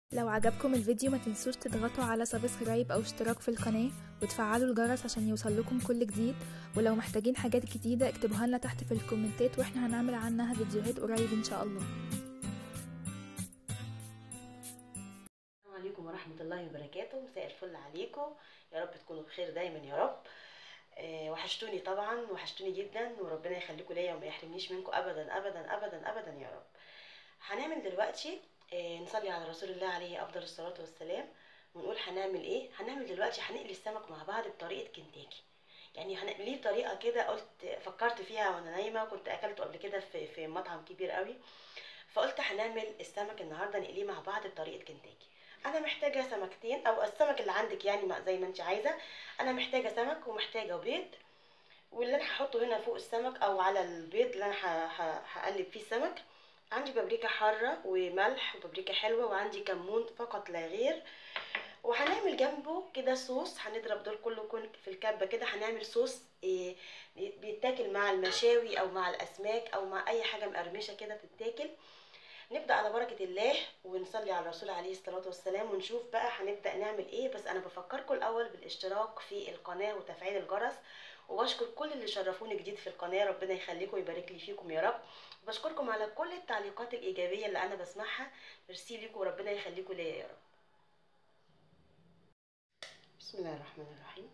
لو عجبكم الفيديو ما تنسوش تضغطوا على سبسكرايب او اشتراك في القناة وتفعلوا الجرس عشان يوصلكم كل جديد ولو محتاجين حاجات جديدة اكتبوها لنا تحت في الكومنتات واحنا هنعمل عنها فيديوهات قريب ان شاء الله السلام عليكم ورحمة الله وبركاته مساء الفل عليكم يا رب تكونوا بخير دايما يا رب آه، وحشتوني طبعا وحشتوني جدا وربنا يخليكم ليا وما يحرمنيش منكم ابدا ابدا ابدا ابدا يا رب هنعمل دلوقتي آه، نصلي على رسول الله عليه افضل الصلاة والسلام ونقول هنعمل ايه هنعمل دلوقتي هنقلي السمك مع بعض بطريقة كنتاكي يعني هنقليه بطريقة كده قلت فكرت فيها وانا نايمة كنت اكلته قبل كده في في مطعم كبير قوي فقلت هنعمل السمك النهارده نقليه مع بعض بطريقة كنتاكي انا محتاجه سمكتين او السمك اللي عندك يعني ما- زي ما انت عايزه انا محتاجه سمك ومحتاجه بيض واللي انا هحطه هنا فوق السمك او على البيض اللي انا ه- ه- هقلب فيه السمك عندي بابريكا حاره وملح وبابريكا حلوه وعندي كمون فقط لا غير وهنعمل جنبه كده صوص هنضرب دول كله كون في الكبه كده هنعمل صوص إيه بيتاكل مع المشاوي او مع الاسماك او مع اي حاجه مقرمشه كده بتتاكل نبدا على بركه الله ونصلي على الرسول عليه الصلاه والسلام ونشوف بقى هنبدا نعمل ايه بس انا بفكركم الاول بالاشتراك في القناه وتفعيل الجرس وبشكر كل اللي شرفوني جديد في القناه ربنا يخليكم ويبارك لي فيكم يا رب بشكركم على كل التعليقات الايجابيه اللي انا بسمعها ميرسي ليكم وربنا يخليكم ليا يا رب بسم الله الرحمن الرحيم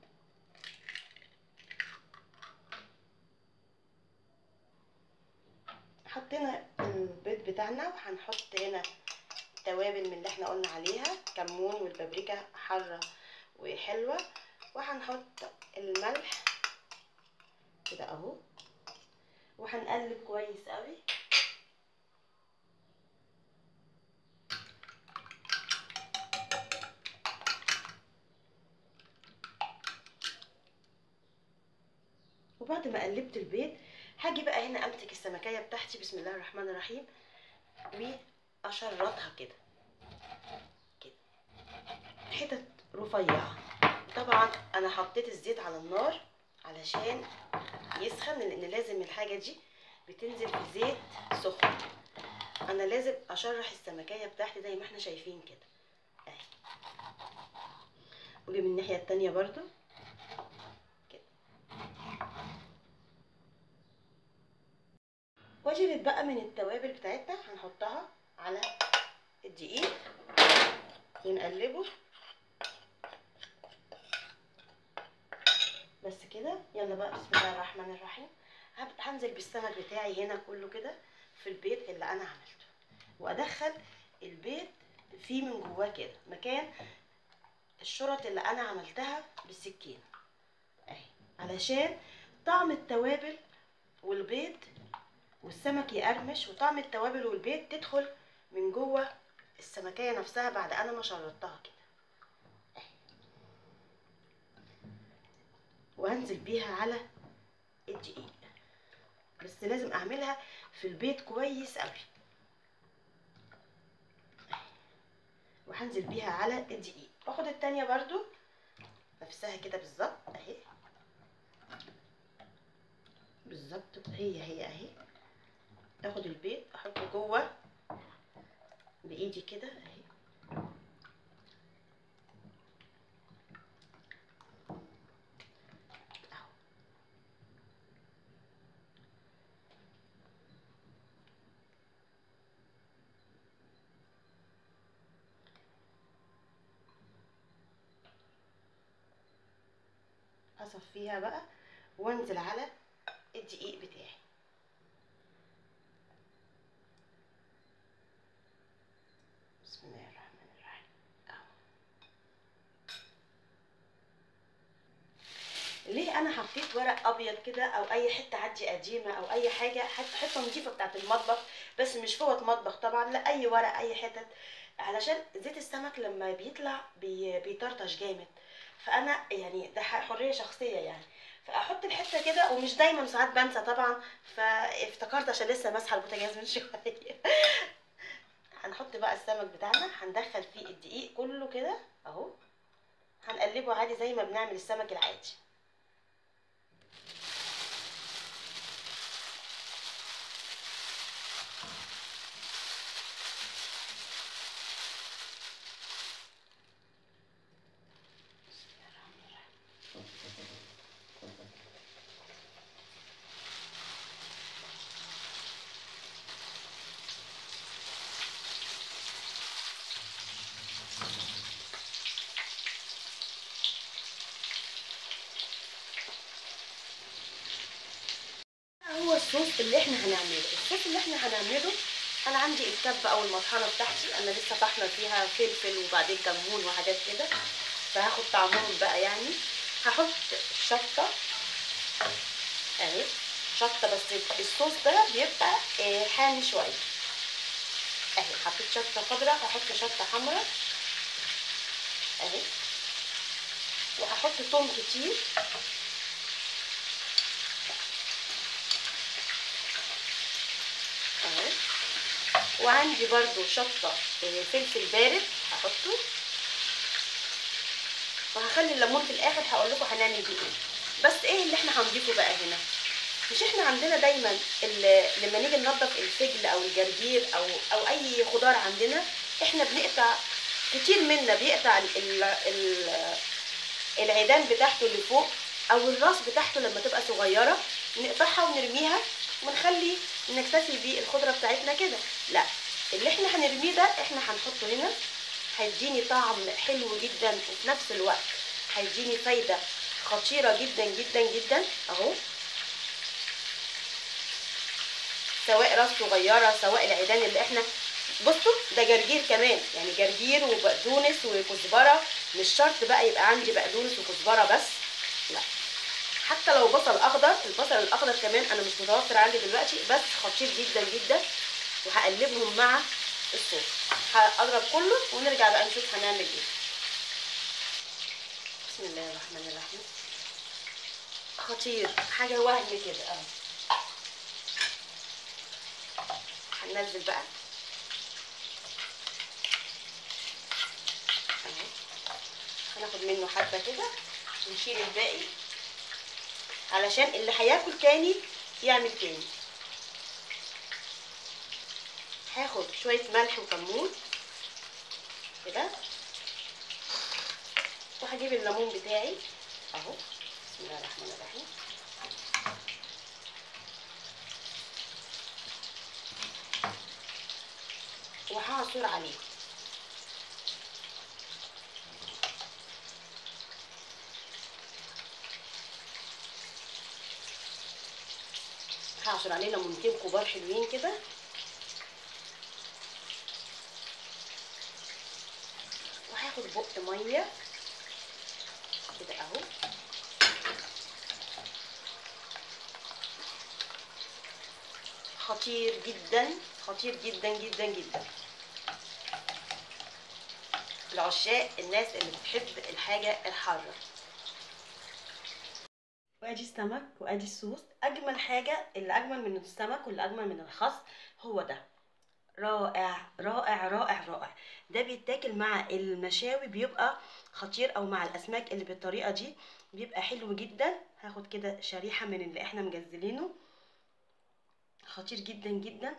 حطينا البيض بتاعنا وهنحط هنا توابل من اللي احنا قلنا عليها كمون والبابريكا حارة وحلوة وهنحط الملح كده اهو وهنقلب كويس قوي وبعد ما قلبت البيض هاجي بقى هنا امسك السمكية بتاعتي بسم الله الرحمن الرحيم واشرطها كده كده حتت رفيعة طبعا انا حطيت الزيت على النار علشان يسخن لان لازم الحاجة دي بتنزل في زيت سخن انا لازم اشرح السمكية بتاعتي زي ما احنا شايفين كده اهي قولي من الناحية التانية برضو كده وجبت بقى من التوابل بتاعتنا هنحطها على الدقيق ونقلبه بس كده يلا بقى بسم الله الرحمن الرحيم هب- هنزل بالسمك بتاعي هنا كله كده في البيض اللي انا عملته وادخل البيض فيه من جواه كده مكان الشرط اللي انا عملتها بالسكينه اهي علشان طعم التوابل والبيض والسمك يقرمش وطعم التوابل والبيض تدخل من جوه السمكية نفسها بعد انا ما شرطتها كده أهي. وهنزل بيها على الدقيق بس لازم اعملها في البيض كويس قوي أهي. وهنزل بيها على الدقيق واخد التانية برضو نفسها كده بالظبط اهي بالظبط هي هي اهي اخد البيض احطه جوه بايدي كده اهي اهو اصفيها بقى وانزل على الدقيق بتاعي بسم الله الرحمن الرحيم أهو. ليه انا حطيت ورق ابيض كده او اي حته عندي قديمه او اي حاجه حتى حته نظيفه بتاعت المطبخ بس مش فوط مطبخ طبعا لا اي ورق اي حتت علشان زيت السمك لما بيطلع بي بيطرطش جامد فانا يعني ده ح- حريه شخصيه يعني فاحط الحته كده ومش دايما ساعات بنسى طبعا فافتكرت عشان لسه ماسحه البوتاجاز من شويه هنحط بقى السمك بتاعنا هندخل فيه الدقيق كله كده اهو هنقلبه عادي زي ما بنعمل السمك العادي الصوص اللي احنا هنعمله الصوص اللي احنا هنعمله انا عندي الكبه او المطحنه بتاعتي انا لسه طحنه فيها فلفل وبعدين كمون وحاجات كده فهاخد طعمهم بقى يعني هحط شطه اهي شطه بس الصوص ده بيبقى آه، حامي شويه اهي حطيت شطه خضراء هحط شطه حمراء اهي وهحط توم كتير اهي وعندي برضو شطه آه، فلفل بارد هحطه وهخلي الليمون في الاخر هقول لكم هنعمل بيه ايه بس ايه اللي احنا هنضيفه بقى هنا مش احنا عندنا دايما ال- لما نيجي ننضف الفجل او الجرجير او او اي خضار عندنا احنا بنقطع كتير منا بيقطع ال ال ال العيدان بتاعته اللي فوق او الراس بتاعته لما تبقى صغيره نقطعها ونرميها ونخلي نكتفي بالخضره بتاعتنا كده لا اللي احنا هنرميه ده احنا هنحطه هنا هيديني طعم حلو جدا وفي نفس الوقت هيديني فايده خطيره جدا جدا جدا اهو سواء راس صغيره سواء العيدان اللي احنا بصوا ده جرجير كمان يعني جرجير وبقدونس وكزبره مش شرط بقى يبقى عندي بقدونس وكزبره بس لا حتى لو بصل اخضر البصل الاخضر كمان انا مش متوفر عندي دلوقتي بس خطير جدا جدا وهقلبهم مع الصوص هضرب كله ونرجع بقى نشوف هنعمل ايه بسم الله الرحمن الرحيم خطير حاجه وهم كده اهو هننزل بقى اهو هناخد منه حبه كده ونشيل الباقي علشان اللي هياكل تاني يعمل تاني هاخد شويه ملح وكمون كده وهجيب الليمون بتاعي اهو بسم الله الرحمن الرحيم وهعصر عليه هعصر عليه ليمونتين كبار حلوين كده وهاخد بق ميه كده اهو خطير جدا خطير جدا جدا جدا لعشاق الناس اللي بتحب الحاجة الحارة وادي السمك وادي الصوص اجمل حاجة اللي اجمل من السمك واللي اجمل من الخس هو ده رائع رائع رائع رائع ده بيتاكل مع المشاوي بيبقى خطير او مع الاسماك اللي بالطريقة دي بيبقى حلو جدا هاخد كده شريحة من اللي احنا مجزلينه خطير جدا جدا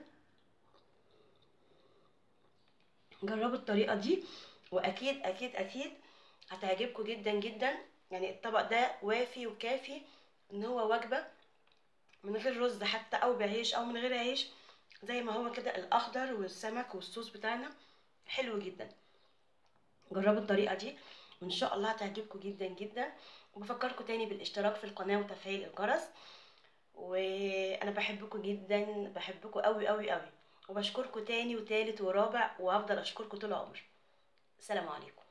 جربوا الطريقة دي واكيد اكيد اكيد هتعجبكم جدا جدا يعني الطبق ده وافي وكافي ان هو وجبة من غير رز حتى او بعيش او من غير عيش زي ما هو كده الاخضر والسمك والصوص بتاعنا حلو جدا جربوا الطريقة دي وان شاء الله هتعجبكم جدا جدا وبفكركم تاني بالاشتراك في القناة وتفعيل الجرس وانا بحبكم جدا بحبكم قوي قوي قوي وبشكركم تاني وتالت ورابع وهفضل اشكركم طول عمري السلام عليكم